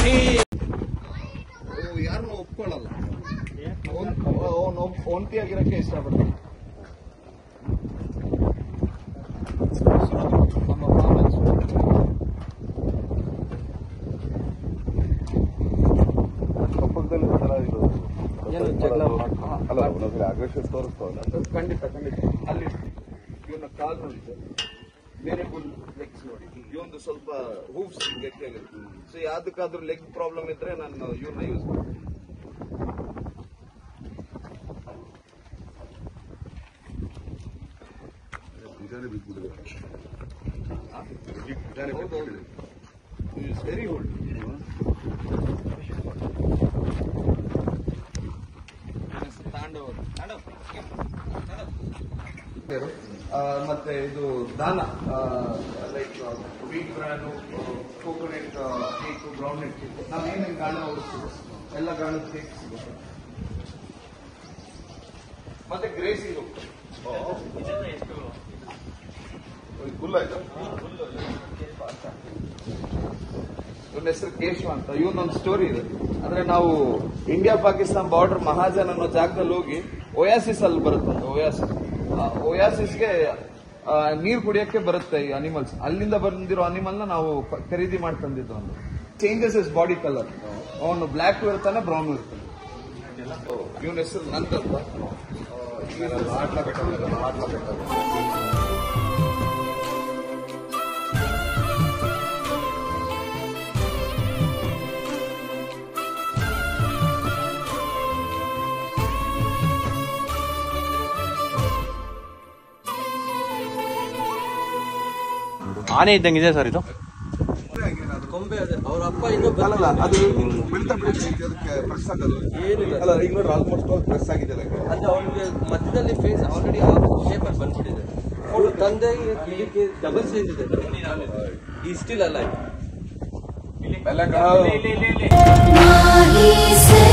ಯಾರನ್ನು ಒಪ್ಕೊಳ್ಳಲ್ಲ ಅವನು ಒಂಟಿಯಾಗಿರಕ್ಕೆ ಇಷ್ಟಪಡ್ತಾನೆ ನಮ್ಮ farmers. ಕಪ್ಪದಲ್ಲಿ ಒಂಥರ ಇದು ಏನು ಜಗಳ ಮಾಡ್- ಹಾ, ಅಲ್ಲ ಒಂದೊಂದ್ಸರಿ ಅಗ್ರೆಷನ್ ತೋರಿಸ್ತಾವಲ್ಲ ಖಂಡಿತ ಖಂಡಿತ ಅಲ್ಲಿ ಇವನ ಕಾಲ್ ನೋಡಿದ್ರೆ ಬೇರೆ ಲೆಗ್ಸ್ ನೋಡಿ ಇವೊಂದು ಸ್ವಲ್ಪ ಹೂವ್ಸ್ ಗಟ್ಟಿಯಾಗಿರುತ್ತೆ ಸೊ ಯಾವ್ದಕ್ಕಾದ್ರೂ ಲೆಗ್ ಪ್ರಾಬ್ಲಮ್ ಇದ್ರೆ ನಾನು ಇವನ್ನ ಯೂಸ್ ಮಾಡ್ತೀನಿ ನಿಜಾನೇ ಬಿದ್ದುಬಿಟ್ಟಿದೆ ವೆರಿ ಗುಡ್ ಮತ್ತೆ ಇದು ದಾನ like wheat bran coconut cake groundnut cake ನಾವು ಏನೇನು ಗಾಣ ಓಡಿಸ್ತೀವಿ ಎಲ್ಲ ಗಾಣದ ಕೇಕ್ ಸಿಗುತ್ತೆ ಮತ್ತೆ ಗ್ರೇಸಿಂಗ್ ಫುಲ್ ಆಯ್ತಾ ಇವನ ಹೆಸರು ಕೇಶವ ಅಂತ ಇವನೊಂದು ಸ್ಟೋರಿ ಇದೆ ಅಂದ್ರೆ ನಾವು ಇಂಡಿಯಾ ಪಾಕಿಸ್ತಾನ್ ಬಾರ್ಡರ್ ಮಹಾಜನ್ ಅನ್ನೋ ಜಾಗದಲ್ಲಿ ಹೋಗಿ ಒಯಾಸಿಸ್ ಅಲ್ಲಿ ಬರುತ್ತೆ ಒಯಾಸಿಸ್ ಒಯಾಸಿಸ್ಗೆ ನೀರು ಕುಡಿಯಕ್ಕೆ ಬರುತ್ತೆ ಈ ಅನಿಮಲ್ಸ್ ಅಲ್ಲಿಂದ ಬಂದಿರೋ ಅನಿಮಲ್ ನ ನಾವು ಕ- ಖರೀದಿ ಮಾಡಿ ತಂದಿದ್ದು ಒಂದು ಚೇಂಜಸ್ ಇಸ್ ಬಾಡಿ ಕಲರ್ ಅವನು ಬ್ಲ್ಯಾಕ್ ಇರ್ತಾನೆ ಬ್ರೌನ್ ಇರ್ತಾನೆ ಇವನ ಹೆಸರು ನಂದಪ್ಪ ಆಡ್ಲಬೇಕಾದ್ರೆ ಆಡ್ಲಬೇಕಾದ್ರೆ ಆನೆ ಇದ್ದಂಗಿದೆ ಸರ್ ಇದು ಕೊಂಬೆ ಅದೇ ಅವ್ರ ಅಪ್ಪ ಇನ್ನೂ ಅಲ್ಲಲ್ಲ ಅದು ಬೆಳ್ತಾ ಬೆಳೀತಾ ಅದಕ್ಕೆ ಪ್ರೆಸ್ ಆಗೋದು ಏನಿಲ್ಲ ಅಲ್ಲ ಈಗ ನೋಡ್ರಿ ಆಲ್ಮೋಸ್ಟ್ ಆಲ್ ಪ್ರೆಸ್ ಆಗಿದೆ ಅದಕ್ಕೆ ಅಂದ್ರೆ ಅವನಿಗೆ ಮಧ್ಯದಲ್ಲಿ ಫೇಸ್ ಆಲ್ರೆಡಿ ಆ ಶೇಪ್ ಅಲ್ಲಿ ಬಂದ್ಬಿಟ್ಟಿದೆ ಅವ್ರ ತಂದೆ ಇದಕ್ಕೆ ಡಬಲ್ ಸೈಜ್ ಇದೆ ಈ ಸ್ಟಿಲ್ ಅಲ್ಲ ಎಲ್ಲ ಮಾಹಿ ಸೇ